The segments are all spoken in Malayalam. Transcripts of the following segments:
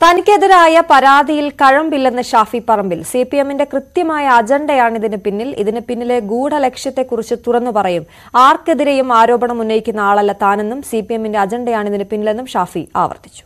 തനിക്കെതിരായ പരാതിയിൽ കഴമ്പില്ലെന്ന് ഷാഫി പറമ്പിൽ സി പി എമ്മിന്റെ കൃത്യമായ അജണ്ടയാണ് ഇതിന് പിന്നിൽ ഇതിന് പിന്നിലെ ഗൂഢലക്ഷ്യത്തെക്കുറിച്ച് തുറന്നു പറയും ആർക്കെതിരെയും ആരോപണം ഉന്നയിക്കുന്ന ആളല്ല താനെന്നും സി പി എമ്മിന്റെ അജണ്ടയാണ് ഇതിന് പിന്നിലെന്നും ഷാഫി ആവർത്തിച്ചു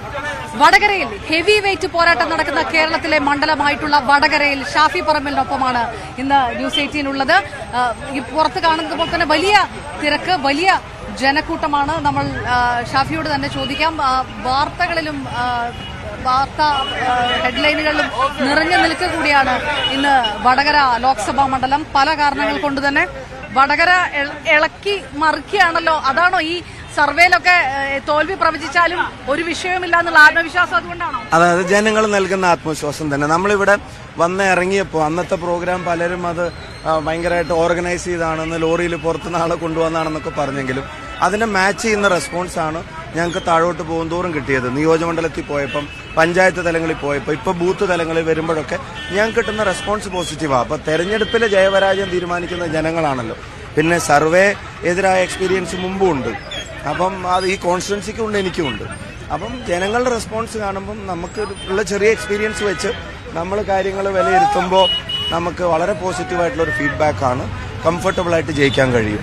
വടകരയിൽ ഹെവി വെയിറ്റ് പോരാട്ടം നടക്കുന്ന കേരളത്തിലെ മണ്ഡലമായിട്ടുള്ള വടകരയിൽ ഷാഫി പറമ്പലിനൊപ്പമാണ് ഇന്ന് ന്യൂസ് എയ്റ്റീൻ ഉള്ളത് ആ, ഈ പുറത്ത് കാണുന്നത് പോലെ തന്നെ വലിയ തിരക്ക് വലിയ ജനക്കൂട്ടമാണ് നമ്മൾ ആ, ഷാഫിയോട് തന്നെ ചോദിക്കാം ആ, വാർത്തകളിലും ആ, വാർത്ത ആ, ഹെഡ്ലൈനുകളിലും നിറഞ്ഞു നിൽക്കുക കൂടിയാണ് ഇന്ന് വടകര ലോക്സഭാ മണ്ഡലം പല കാരണങ്ങൾ കൊണ്ട് തന്നെ വടകര ഇള- ഇളക്കി മറിക്കുകയാണല്ലോ അതാണോ ഈ സർവേയിലൊക്കെ ഏഹ്, തോൽവി പ്രവചിച്ചാലും ഒരു വിഷയവുമില്ല എന്നുള്ള ആത്മവിശ്വാസം അതുകൊണ്ടാണോ അതായത് ജനങ്ങൾ നൽകുന്ന ആത്മവിശ്വാസം തന്നെ നമ്മളിവിടെ വന്ന് ഇറങ്ങിയപ്പോൾ അന്നത്തെ പ്രോഗ്രാം പലരും അത് ആ, ഭയങ്കരമായിട്ട് ഓർഗനൈസ് ചെയ്താണെന്ന് ലോറിയിൽ പുറത്തുനിന്ന് ആളെ കൊണ്ടുവന്നാണെന്നൊക്കെ പറഞ്ഞെങ്കിലും അതിനെ മാച്ച് ചെയ്യുന്ന റെസ്പോൺസ് ആണ് ഞങ്ങൾക്ക് താഴോട്ട് പോകുന്തോറും കിട്ടിയത് നിയോജകമണ്ഡലത്തിൽ പോയപ്പം പഞ്ചായത്ത് തലങ്ങളിൽ പോയപ്പോൾ ഇപ്പൊ ബൂത്ത് തലങ്ങളിൽ വരുമ്പോഴൊക്കെ ഞങ്ങൾക്ക് കിട്ടുന്ന റെസ്പോൺസ് പോസിറ്റീവാണ് അപ്പൊ തെരഞ്ഞെടുപ്പിലെ ജയപരാജയം തീരുമാനിക്കുന്ന ജനങ്ങളാണല്ലോ പിന്നെ സർവേ എതിരായ എക്സ്പീരിയൻസ് മുമ്പും ഉണ്ട് അപ്പം അത് ഈ കോൺസ്റ്റിറ്റ്യൻസിക്കും ഉണ്ട് എനിക്കും ഉണ്ട് അപ്പം ജനങ്ങളുടെ റെസ്പോൺസ് കാണുമ്പം നമുക്ക് ഉള്ള ചെറിയ എക്സ്പീരിയൻസ് വെച്ച് നമ്മൾ കാര്യങ്ങൾ വിലയിരുത്തുമ്പോൾ നമുക്ക് വളരെ പോസിറ്റീവായിട്ടുള്ള ഒരു ഫീഡ്ബാക്ക് ആണ് കംഫർട്ടബിൾ ആയിട്ട് ജയിക്കാൻ കഴിയും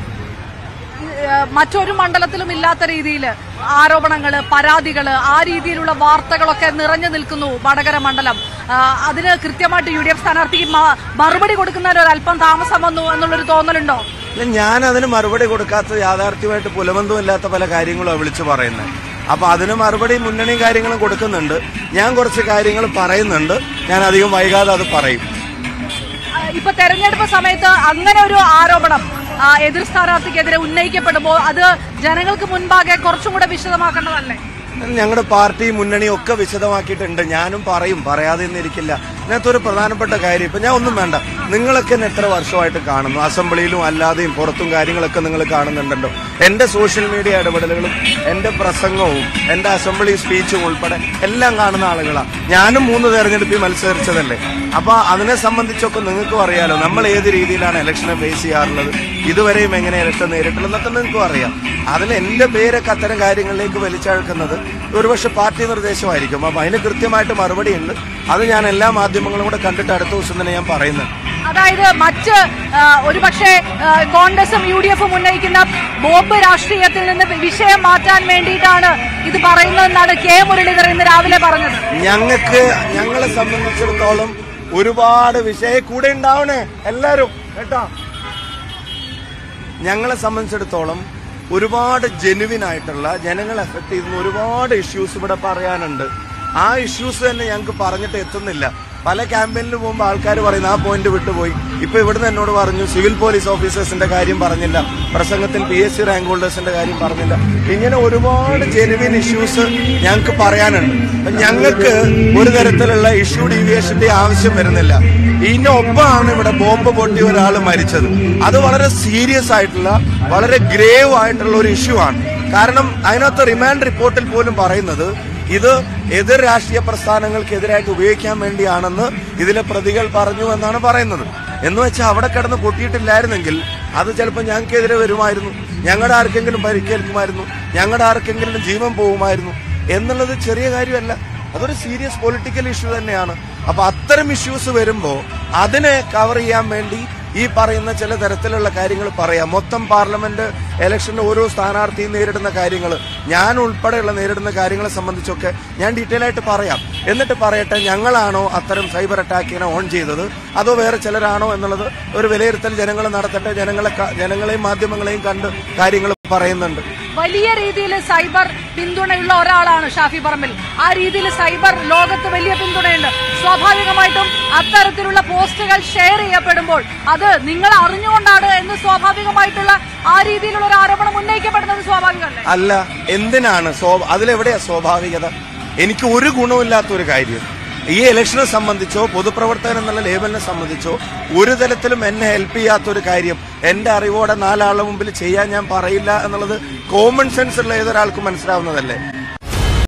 ഏഹ്, മറ്റൊരു മണ്ഡലത്തിലും ഇല്ലാത്ത രീതിയിൽ ആരോപണങ്ങൾ പരാതികൾ ആ രീതിയിലുള്ള വാർത്തകളൊക്കെ നിറഞ്ഞു നിൽക്കുന്നു വടകര മണ്ഡലം ആ, അതിന് കൃത്യമായിട്ട് യു ഡി എഫ് സ്ഥാനാർത്ഥിക്ക് മ- മറുപടി കൊടുക്കുന്നതിന് ഒരു അല്പം താമസം വന്നു എന്നുള്ളൊരു തോന്നലുണ്ടോ ഇല്ല, ഞാൻ അതിന് മറുപടി കൊടുക്കാത്ത യാഥാർത്ഥ്യമായിട്ട് പുലബന്ധമില്ലാത്ത പല കാര്യങ്ങളും വിളിച്ചു പറയുന്നത് അപ്പൊ അതിന് മറുപടി മുന്നണിയും കാര്യങ്ങളും കൊടുക്കുന്നുണ്ട് ഞാൻ കുറച്ച് കാര്യങ്ങൾ പറയുന്നുണ്ട് ഞാൻ അധികം വൈകാതെ അത് പറയും ആ, ഇപ്പൊ തെരഞ്ഞെടുപ്പ് സമയത്ത് അങ്ങനെ ഒരു ആരോപണം ആ, എതിർ സ്ഥാനാർത്ഥിക്കെതിരെ ഉന്നയിക്കപ്പെടുമ്പോൾ അത് ജനങ്ങൾക്ക് മുൻപാകെ കുറച്ചും കൂടെ വിശദമാക്കേണ്ടതല്ലേ ഞങ്ങളുടെ പാർട്ടി മുന്നണി ഒക്കെ വിശദമാക്കിയിട്ടുണ്ട് ഞാനും പറയും പറയാതെ ഇരിക്കില്ല ഇതിനകത്ത് ഒരു പ്രധാനപ്പെട്ട കാര്യം ഇപ്പൊ ഞാൻ ഒന്നും വേണ്ട നിങ്ങളൊക്കെ എന്നെ എത്ര വർഷമായിട്ട് കാണുന്നു അസംബ്ലിയിലും അല്ലാതെയും പുറത്തും കാര്യങ്ങളൊക്കെ നിങ്ങൾ കാണുന്നുണ്ടല്ലോ എന്റെ സോഷ്യൽ മീഡിയ ഇടപെടലുകളും എന്റെ പ്രസംഗവും എന്റെ അസംബ്ലി സ്പീച്ചും ഉൾപ്പെടെ എല്ലാം കാണുന്ന ആളുകളാണ് ഞാനും മൂന്ന് തെരഞ്ഞെടുപ്പിൽ മത്സരിച്ചതല്ലേ അപ്പൊ അതിനെ സംബന്ധിച്ചൊക്കെ നിങ്ങൾക്കും അറിയാലോ നമ്മൾ ഏത് രീതിയിലാണ് ഇലക്ഷനെ ഫേസ് ചെയ്യാറുള്ളത് ഇതുവരെയും എങ്ങനെ ഇലക്ഷൻ നേരിട്ടുള്ളതൊക്കെ നിങ്ങൾക്കും അറിയാം അതിൽ എന്റെ പേരൊക്കെ അത്തരം കാര്യങ്ങളിലേക്ക് വലിച്ചഴക്കുന്നത് ഒരുപക്ഷെ പാർട്ടി നിർദ്ദേശമായിരിക്കും അപ്പൊ അതിന് കൃത്യമായിട്ട് മറുപടി ഉണ്ട് അത് ഞാൻ എല്ലാ മാധ്യമങ്ങളും കൂടെ കണ്ടിട്ട് അടുത്ത ദിവസം തന്നെ ഞാൻ പറയുന്നുണ്ട് അതായത് മറ്റ് ആ, ഒരുപക്ഷെ ആ, കോൺഗ്രസും യു ഡി എഫും ഉന്നയിക്കുന്ന ബോംബ് രാഷ്ട്രീയത്തിൽ നിന്ന് വിഷയം മാറ്റാൻ വേണ്ടിയിട്ടാണ് ഇത് പറയുന്നതെന്നാണ് കെ മുരളീധരൻ ഇന്ന് രാവിലെ പറഞ്ഞത് ഞങ്ങൾക്ക് ഞങ്ങളെ സംബന്ധിച്ചിടത്തോളം ഒരുപാട് വിഷയ കൂടെ ഉണ്ടാവണേ എല്ലാരും കേട്ടോ ഞങ്ങളെ സംബന്ധിച്ചിടത്തോളം ഒരുപാട് ജെനുവിൻ ആയിട്ടുള്ള ജനങ്ങളെ എഫക്ട് ചെയ്യുന്ന ഒരുപാട് ഇഷ്യൂസ് ഇവിടെ പറയാനുണ്ട് ആ ഇഷ്യൂസ് തന്നെ ഞങ്ങൾക്ക് പറഞ്ഞിട്ട് എത്തുന്നില്ല പല ക്യാമ്പയിനിൽ പോകുമ്പോൾ ആൾക്കാർ പറയുന്ന ആ പോയിന്റ് വിട്ടുപോയി ഇപ്പൊ ഇവിടുന്ന് എന്നോട് പറഞ്ഞു സിവിൽ പോലീസ് ഓഫീസേഴ്സിന്റെ കാര്യം പറഞ്ഞില്ല പ്രസംഗത്തിൽ പി എസ് സി റാങ്ക് ഹോൾഡേഴ്സിന്റെ കാര്യം പറഞ്ഞില്ല ഇങ്ങനെ ഒരുപാട് ജെനുവിൻ ഇഷ്യൂസ് ഞങ്ങൾക്ക് പറയാനുണ്ട് അപ്പൊ ഞങ്ങൾക്ക് ഒരു തരത്തിലുള്ള ഇഷ്യൂ ഡീവിയേഷന്റെ ആവശ്യം വരുന്നില്ല ഇതിന്റെ ഒപ്പമാണ് ഇവിടെ ബോംബ് പൊട്ടി ഒരാൾ മരിച്ചത് അത് വളരെ സീരിയസ് ആയിട്ടുള്ള വളരെ ഗ്രേവ് ആയിട്ടുള്ള ഒരു ഇഷ്യൂ ആണ് കാരണം അതിനകത്ത് റിമാൻഡ് റിപ്പോർട്ടിൽ പോലും പറയുന്നത് ഇത് എതിർ രാഷ്ട്രീയ പ്രസ്ഥാനങ്ങൾക്കെതിരായിട്ട് ഉപയോഗിക്കാൻ വേണ്ടിയാണെന്ന് ഇതിലെ പ്രതികൾ പറഞ്ഞു എന്നാണ് പറയുന്നത് എന്ന് വെച്ചാൽ അവിടെ കിടന്ന് പൊട്ടിയിട്ടില്ലായിരുന്നെങ്കിൽ അത് ചിലപ്പോൾ ഞങ്ങൾക്കെതിരെ വരുമായിരുന്നു ഞങ്ങളുടെ ആർക്കെങ്കിലും പരിക്കേൽക്കുമായിരുന്നു ഞങ്ങളുടെ ആർക്കെങ്കിലും ജീവൻ പോകുമായിരുന്നു എന്നുള്ളത് ചെറിയ കാര്യമല്ല അതൊരു സീരിയസ് പൊളിറ്റിക്കൽ ഇഷ്യൂ തന്നെയാണ് അപ്പൊ അത്തരം ഇഷ്യൂസ് വരുമ്പോ അതിനെ കവർ ചെയ്യാൻ വേണ്ടി ഈ പറയുന്ന ചില തരത്തിലുള്ള കാര്യങ്ങൾ പറയാം മൊത്തം പാർലമെന്റ് ഇലക്ഷനിൽ ഓരോ സ്ഥാനാർത്ഥിയും നേരിടുന്ന കാര്യങ്ങൾ ഞാൻ ഉൾപ്പെടെയുള്ള നേരിടുന്ന കാര്യങ്ങളെ സംബന്ധിച്ചൊക്കെ ഞാൻ ഡീറ്റെയിൽ ആയിട്ട് പറയാം എന്നിട്ട് പറയട്ടെ ഞങ്ങളാണോ അത്തരം സൈബർ അറ്റാക്കിനെ ഓൺ ചെയ്തത് അതോ വേറെ ചിലരാണോ എന്നുള്ളത് ഒരു വിലയിരുത്തൽ ജനങ്ങൾ നടത്തട്ടെ ജനങ്ങളെ ക- ജനങ്ങളെയും മാധ്യമങ്ങളെയും കണ്ട് കാര്യങ്ങൾ പറയുന്നുണ്ട് വലിയ രീതിയിൽ സൈബർ പിന്തുണയുള്ള ഒരാളാണ് ഷാഫി പറമ്പിൽ ആ രീതിയിൽ സൈബർ ലോകത്ത് വലിയ പിന്തുണയുണ്ട് സ്വാഭാവികമായിട്ടും അത്തരത്തിലുള്ള പോസ്റ്റുകൾ ഷെയർ ചെയ്യപ്പെടുമ്പോൾ അത് നിങ്ങൾ അറിഞ്ഞുകൊണ്ടാണ് എന്ന് സ്വാഭാവികമായിട്ടുള്ള ആ രീതിയിലുള്ള ഒരു ആരോപണം ഉന്നയിക്കപ്പെടുന്നത് സ്വാഭാവികമല്ലേ അല്ല എന്തിനാണ് സ്വ- അതിലെവിടെയാ സ്വാഭാവികത എനിക്ക് ഒരു ഗുണമില്ലാത്ത ഒരു കാര്യം ഈ ഇലക്ഷനെ സംബന്ധിച്ചോ പൊതുപ്രവർത്തകൻ എന്നുള്ള ലേബലിനെ സംബന്ധിച്ചോ ഒരു തരത്തിലും എന്നെ ഹെൽപ്പ് ചെയ്യാത്ത ഒരു കാര്യം എന്റെ അറിവോടെ നാലാളുടെ മുമ്പിൽ ചെയ്യാൻ ഞാൻ പറയില്ല എന്നുള്ളത് കോമൺ സെൻസ് ഉള്ള ഏതൊരാൾക്കും മനസ്സിലാവുന്നതല്ലേ